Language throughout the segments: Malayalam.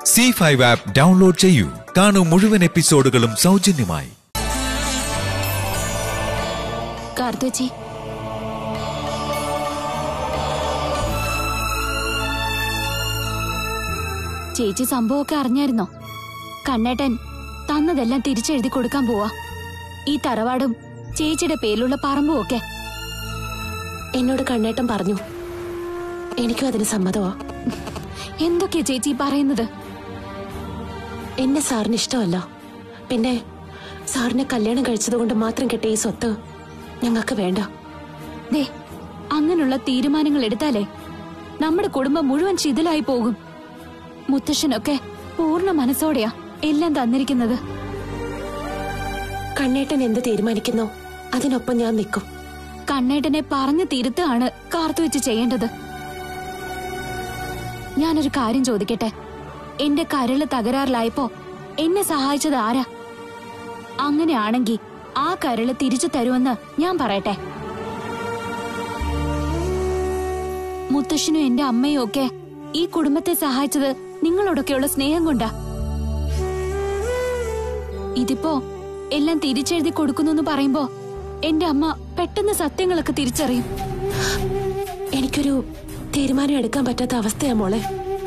സി ഫൈവ് ആപ്പ് ഡൗൺലോഡ് ചെയ്യൂ കാണൂ മുഴുവൻ എപ്പിസോഡുകളും സൗജന്യമായി കാർത്തുവച്ചി ചേച്ചി സംഭവമൊക്കെ അറിഞ്ഞായിരുന്നോ കണ്ണേട്ടൻ തന്നതെല്ലാം തിരിച്ചെഴുതി കൊടുക്കാൻ പോവാ ഈ തറവാടും ചേച്ചിയുടെ പേരിലുള്ള പറമ്പും ഒക്കെ എന്നോട് കണ്ണേട്ടൻ പറഞ്ഞു എനിക്കും അതിന് സമ്മതമാ എന്തൊക്കെയാ ചേച്ചി ഈ പറയുന്നത് എന്നെ സാറിന് ഇഷ്ടമല്ല പിന്നെ സാറിനെ കല്യാണം കഴിച്ചതുകൊണ്ട് മാത്രം കിട്ടിയ ഈ സ്വത്ത് ഞങ്ങൾക്ക് വേണ്ട ദേ അങ്ങനെയുള്ള തീരുമാനങ്ങൾ എടുത്താലേ നമ്മുടെ കുടുംബം മുഴുവൻ ശിഥിലായി പോകും മുത്തശ്ശനൊക്കെ പൂർണ്ണ മനസ്സോടെയാ എല്ലാം തന്നിരിക്കുന്നത് കണ്ണേട്ടൻ എന്ത് തീരുമാനിക്കുന്നോ അതിനൊപ്പം ഞാൻ നിൽക്കും കണ്ണേട്ടനെ പറഞ്ഞു തിരുത്താണ് കാർത്തുവെച്ച് ചെയ്യേണ്ടത് ഞാനൊരു കാര്യം ചോദിക്കട്ടെ എന്റെ കരള് തകരാറിലായപ്പോ എന്നെ സഹായിച്ചത് ആരാ അങ്ങനെയാണെങ്കി ആ കരള് തിരിച്ചു തരുമെന്ന് ഞാൻ പറയട്ടെ മുത്തശ്ശനും എന്റെ അമ്മയും ഒക്കെ ഈ കുടുംബത്തെ സഹായിച്ചത് നിങ്ങളോടൊക്കെയുള്ള സ്നേഹം കൊണ്ടാ ഇതിപ്പോ എല്ലാം തിരിച്ചെഴുതി കൊടുക്കുന്നു എന്ന് പറയുമ്പോ എന്റെ അമ്മ പെട്ടെന്ന് സത്യങ്ങളൊക്കെ തിരിച്ചറിയും എനിക്കൊരു തീരുമാനം എടുക്കാൻ പറ്റാത്ത അവസ്ഥയാ മോളെ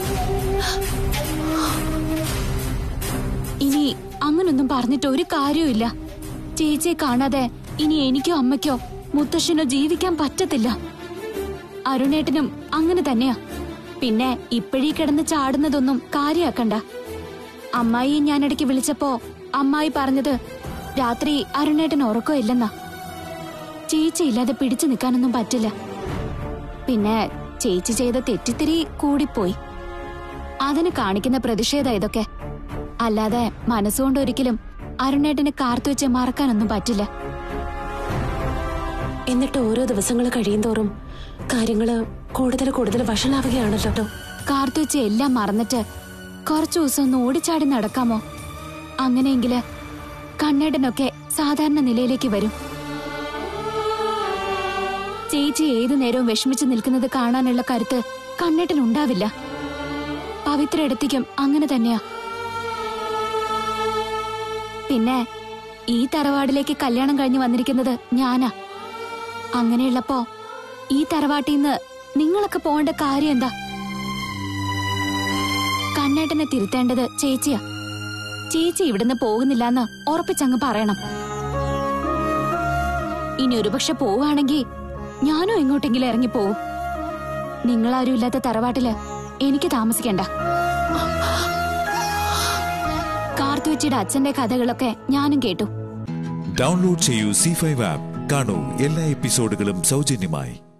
ഇനി അങ്ങനൊന്നും പറഞ്ഞിട്ട് ഒരു കാര്യവുമില്ല ചേച്ചിയെ കാണാതെ ഇനി എനിക്കോ അമ്മയ്ക്കോ മുത്തശ്ശനോ ജീവിക്കാൻ പറ്റത്തില്ല അരുണേട്ടനും അങ്ങനെ തന്നെയാ പിന്നെ ഇപ്പോഴീ കിടന്ന് ചാടുന്നതൊന്നും കാര്യാക്കണ്ട അമ്മായിയെ ഞാനിടയ്ക്ക് വിളിച്ചപ്പോ അമ്മായി പറഞ്ഞത് രാത്രി അരുണേട്ടൻ ഉറക്കമില്ലെന്നാ ചേച്ചി ഇല്ലാതെ പിടിച്ചു നിൽക്കാനൊന്നും പറ്റില്ല പിന്നെ ചേച്ചി ചെയ്ത തെറ്റിത്തിരി കൂടിപ്പോയി അതിന് കാണിക്കുന്ന പ്രതിഷേധം ഇതൊക്കെ അല്ലാതെ മനസ്സുകൊണ്ട് ഒരിക്കലും അരുണേട്ടന് കാർത്തു വെച്ച് മറക്കാനൊന്നും പറ്റില്ല എന്നിട്ട് ഓരോ ദിവസങ്ങൾ കഴിയുന്തോറും കാര്യങ്ങള് കൂടുതൽ കൂടുതൽ വഷളാവുകയാണല്ലോ കാർത്തു വെച്ച് എല്ലാം മറന്നിട്ട് കുറച്ചു ദിവസം ഒന്ന് ഓടിച്ചാടി നടക്കാമോ അങ്ങനെയെങ്കില് കണ്ണേട്ടനൊക്കെ സാധാരണ നിലയിലേക്ക് വരും ചേച്ചി ഏതു നേരവും വിഷമിച്ചു നിൽക്കുന്നത് കാണാനുള്ള കരുത്ത് കണ്ണേട്ടനുണ്ടാവില്ല പവിത്ര എടുത്തിക്കും അങ്ങനെ തന്നെയാ പിന്നെ ഈ തറവാടിലേക്ക് കല്യാണം കഴിഞ്ഞ് വന്നിരിക്കുന്നത് ഞാനാ അങ്ങനെയുള്ളപ്പോ ഈ തറവാട്ടിൽ നിന്ന് നിങ്ങളൊക്കെ പോകേണ്ട കാര്യം എന്താ കണ്ണേട്ടനെ തിരുത്തേണ്ടത് ചേച്ചിയാ ചേച്ചി ഇവിടുന്ന് പോകുന്നില്ലെന്ന് ഉറപ്പിച്ചങ്ങ് പറയണം ഇനി ഒരുപക്ഷെ പോവാണെങ്കിൽ ഞാനും എങ്ങോട്ടെങ്കിലും ഇറങ്ങിപ്പോവും നിങ്ങളാരും ഇല്ലാത്ത തറവാട്ടില് എനിക്ക് താമസിക്കണ്ട കാർത്തുവച്ചിയുടെ അച്ഛന്റെ കഥകളൊക്കെ ഞാനും കേട്ടു ഡൗൺലോഡ് ചെയ്യൂ സി ഫൈവ് ആപ്പ് കാണൂ എല്ലാ എപ്പിസോഡുകളും സൗജന്യമായി